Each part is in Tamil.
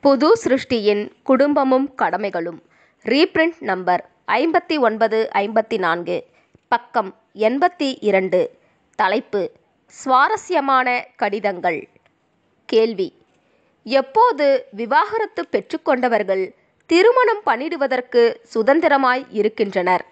புது சிருஷ்டியின் குடும்பமும் கடமைகளும் ரீபிரிண்ட் நம்பர் ஐம்பத்தி ஒன்பது ஐம்பத்தி நான்கு பக்கம் எண்பத்தி இரண்டு தலைப்பு சுவாரஸ்யமான கடிதங்கள் கேள்வி எப்போது விவாகரத்து பெற்றுக்கொண்டவர்கள் திருமணம் பண்ணிடுவதற்கு சுதந்திரமாய் இருக்கின்றனர்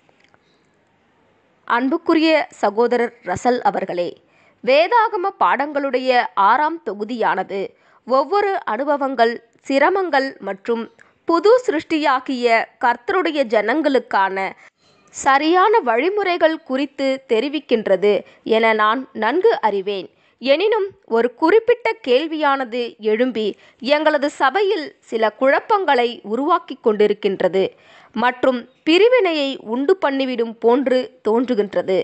அன்புக்குரிய சகோதரர் ரசல் அவர்களே வேதாகம பாடங்களுடைய ஆறாம் தொகுதியானது ஒவ்வொரு அனுபவங்கள் சிரமங்கள் மற்றும் புது சிருஷ்டியாகிய கர்த்தருடைய ஜனங்களுக்கான சரியான வழிமுறைகள் குறித்து தெரிவிக்கின்றது என நான் நன்கு அறிவேன் எனினும் ஒரு குறிப்பிட்ட கேள்வியானது எழும்பி எங்களது சபையில் சில குழப்பங்களை உருவாக்கி கொண்டிருக்கின்றது மற்றும் பிரிவினையை உண்டு பண்ணிவிடும் போன்று தோன்றுகின்றது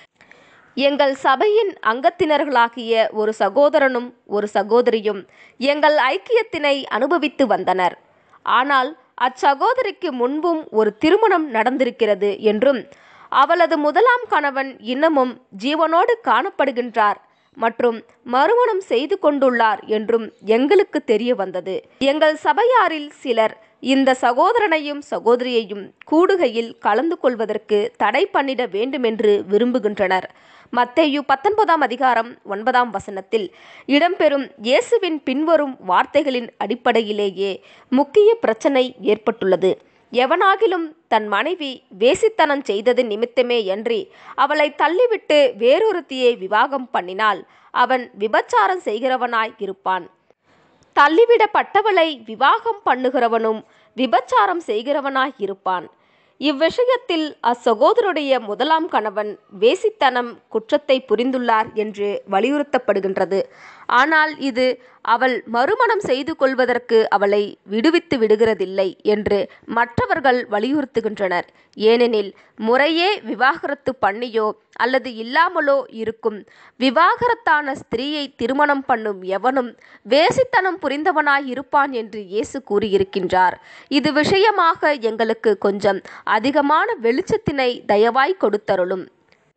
எங்கள் சபையின் அங்கத்தினர்களாகிய ஒரு சகோதரனும் ஒரு சகோதரியும் எங்கள் ஐக்கியத்தினை அனுபவித்து வந்தனர் ஆனால் அச்சகோதரிக்கு முன்பும் ஒரு திருமணம் நடந்திருக்கிறது என்றும் அவளது முதலாம் கணவன் இன்னமும் ஜீவனோடு காணப்படுகின்றார் மற்றும் மறுமணம் செய்து கொண்டுள்ளார் என்றும் எங்களுக்கு தெரிய வந்தது எங்கள் சபையாரில் சிலர் இந்த சகோதரனையும் சகோதரியையும் கூடுகையில் கலந்து கொள்வதற்கு தடை பண்ணிட வேண்டுமென்று விரும்புகின்றனர் மத்தேயு பத்தொன்பதாம் அதிகாரம் ஒன்பதாம் வசனத்தில் இடம்பெறும் இயேசுவின் பின்வரும் வார்த்தைகளின் அடிப்படையிலேயே முக்கிய பிரச்சனை ஏற்பட்டுள்ளது எவனாகிலும் தன் மனைவி வேசித்தனம் செய்தது நிமித்தமே அன்றி அவளை தள்ளிவிட்டு வேறொருத்தியை விவாகம் பண்ணினால் அவன் விபச்சாரம் செய்கிறவனாய் இருப்பான் தள்ளிவிடப்பட்டவளை விவாகம் பண்ணுகிறவனும் விபச்சாரம் செய்கிறவனாய் இருப்பான் இவ்விஷயத்தில் அச்சகோதருடைய முதலாம் கணவன் வேசித்தனம் குற்றத்தை புரிந்துள்ளார் என்று வலியுறுத்தப்படுகின்றது ஆனால் இது அவள் மறுமணம் செய்து கொள்வதற்கு அவளை விடுவித்து விடுகிறதில்லை என்று மற்றவர்கள் வலியுறுத்துகின்றனர் ஏனெனில் முறையே விவாகரத்து பண்ணியோ அல்லது இல்லாமலோ இருக்கும் விவாகரத்தான ஸ்திரீயை திருமணம் பண்ணும் எவனும் வேசித்தனம் புரிந்தவனாய் இருப்பான் என்று இயேசு கூறியிருக்கின்றார் இது விஷயமாக எங்களுக்கு கொஞ்சம் அதிகமான வெளிச்சத்தினை தயவாய் கொடுத்தருளும்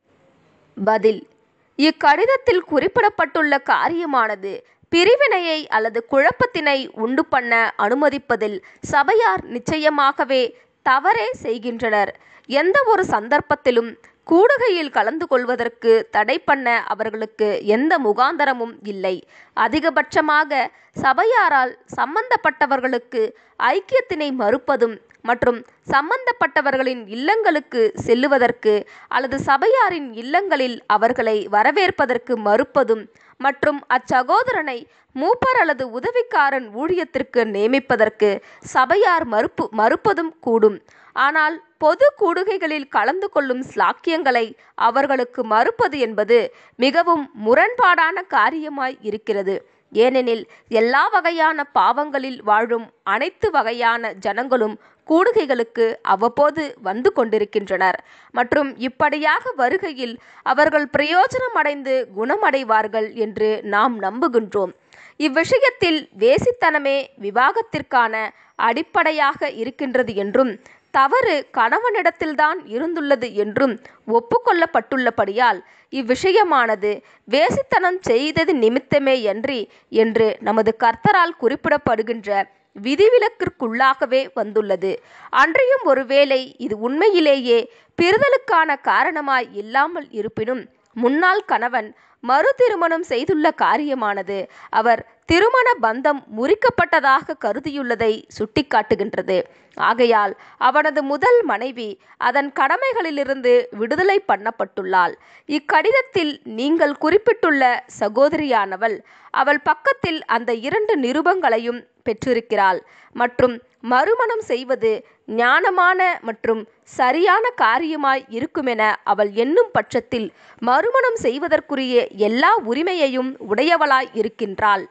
பதில் இக்கடிதத்தில் குறிப்பிடப்பட்டுள்ள காரியமானது பிரிவினையை அல்லது குழப்பத்தினை உண்டு பண்ண அனுமதிப்பதில் சபையார் நிச்சயமாகவே தவறே செய்கின்றனர் எந்த ஒரு சந்தர்ப்பத்திலும் கூடுகையில் கலந்து கொள்வதற்கு தடை பண்ண அவர்களுக்கு எந்த முகாந்தரமும் இல்லை அதிகபட்சமாக சபையாரால் சம்பந்தப்பட்டவர்களுக்கு ஐக்கியத்தினை மறுப்பதும் மற்றும் சம்பந்தப்பட்டவர்களின் இல்லங்களுக்கு செல்லுவதற்கு அல்லது சபையாரின் இல்லங்களில் அவர்களை வரவேற்பதற்கு மறுப்பதும் மற்றும் அச்சகோதரனை மூப்பர் அல்லது உதவிக்காரன் ஊழியத்திற்கு நியமிப்பதற்கு சபையார் மறுப்பு மறுப்பதும் கூடும் ஆனால் பொது கூடுகைகளில் கலந்து கொள்ளும் ஸ்லாக்கியங்களை அவர்களுக்கு மறுப்பது என்பது மிகவும் முரண்பாடான காரியமாய் இருக்கிறது ஏனெனில் எல்லா வகையான பாவங்களில் வாழும் அனைத்து வகையான ஜனங்களும் கூடுகைகளுக்கு அவ்வப்போது வந்து கொண்டிருக்கின்றனர் மற்றும் இப்படியாக வருகையில் அவர்கள் பிரயோஜனம் அடைந்து குணமடைவார்கள் என்று நாம் நம்புகின்றோம் இவ்விஷயத்தில் வேசித்தனமே விவாகத்திற்கான அடிப்படையாக இருக்கின்றது என்றும் தவறு கணவனிடத்தில்தான் இருந்துள்ளது என்றும் ஒப்புக்கொள்ளப்பட்டுள்ளபடியால் இவ்விஷயமானது வேசித்தனம் செய்தது நிமித்தமேயன்றி என்று நமது கர்த்தரால் குறிப்பிடப்படுகின்ற விதிவிலக்கிற்குள்ளாகவே வந்துள்ளது அன்றியும் ஒருவேளை இது உண்மையிலேயே பிரிதலுக்கான காரணமாய் இல்லாமல் இருப்பினும் முன்னாள் கணவன் மறு திருமணம் செய்துள்ள காரியமானது அவர் திருமண பந்தம் முறிக்கப்பட்டதாக கருதியுள்ளதை சுட்டிக்காட்டுகின்றது ஆகையால் அவனது முதல் மனைவி அதன் கடமைகளிலிருந்து விடுதலை பண்ணப்பட்டுள்ளாள் இக்கடிதத்தில் நீங்கள் குறிப்பிட்டுள்ள சகோதரியானவள் அவள் பக்கத்தில் அந்த இரண்டு நிருபங்களையும் பெற்றிருக்கிறாள் மற்றும் மறுமணம் செய்வது ஞானமான மற்றும் சரியான காரியமாய் இருக்குமென அவள் எண்ணும் பட்சத்தில் மறுமணம் செய்வதற்குரிய எல்லா உரிமையையும் உடையவளாய் இருக்கின்றாள்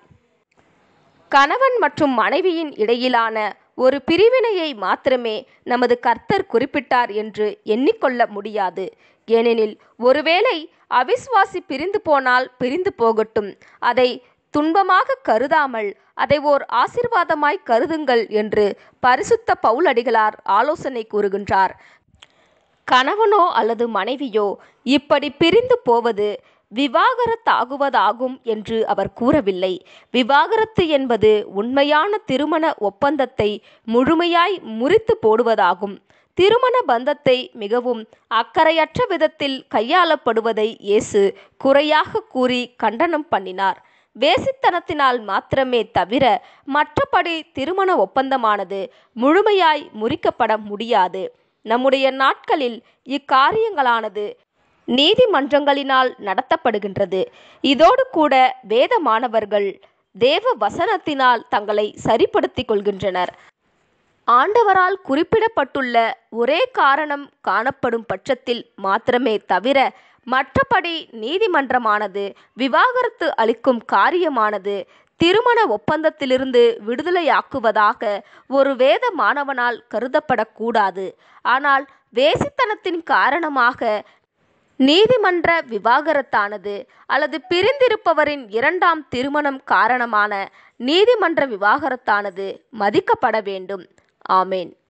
கணவன் மற்றும் மனைவியின் இடையிலான ஒரு பிரிவினையை மாத்திரமே நமது கர்த்தர் குறிப்பிட்டார் என்று எண்ணிக்கொள்ள முடியாது ஏனெனில் ஒருவேளை அவிஸ்வாசி பிரிந்து போனால் பிரிந்து போகட்டும் அதை துன்பமாக கருதாமல் அதை ஓர் ஆசிர்வாதமாய் கருதுங்கள் என்று பரிசுத்த பவுலடிகளார் ஆலோசனை கூறுகின்றார் கணவனோ அல்லது மனைவியோ இப்படி பிரிந்து போவது விவாகரத்தாகுவதாகும் என்று அவர் கூறவில்லை விவாகரத்து என்பது உண்மையான திருமண ஒப்பந்தத்தை முழுமையாய் முறித்து போடுவதாகும் திருமண பந்தத்தை மிகவும் அக்கறையற்ற விதத்தில் கையாளப்படுவதை இயேசு குறையாக கூறி கண்டனம் பண்ணினார் வேசித்தனத்தினால் மாத்திரமே தவிர மற்றபடி திருமண ஒப்பந்தமானது முழுமையாய் முறிக்கப்பட முடியாது நம்முடைய நாட்களில் இக்காரியங்களானது நீதிமன்றங்களினால் நடத்தப்படுகின்றது இதோடு கூட வேத மாணவர்கள் தேவ வசனத்தினால் தங்களை சரிப்படுத்திக் கொள்கின்றனர் ஆண்டவரால் குறிப்பிடப்பட்டுள்ள ஒரே காரணம் காணப்படும் பட்சத்தில் மாத்திரமே தவிர மற்றபடி நீதிமன்றமானது விவாகரத்து அளிக்கும் காரியமானது திருமண ஒப்பந்தத்திலிருந்து விடுதலையாக்குவதாக ஒரு வேத மாணவனால் கருதப்படக்கூடாது ஆனால் வேசித்தனத்தின் காரணமாக நீதிமன்ற விவாகரத்தானது அல்லது பிரிந்திருப்பவரின் இரண்டாம் திருமணம் காரணமான நீதிமன்ற விவாகரத்தானது மதிக்கப்பட வேண்டும் ஆமேன்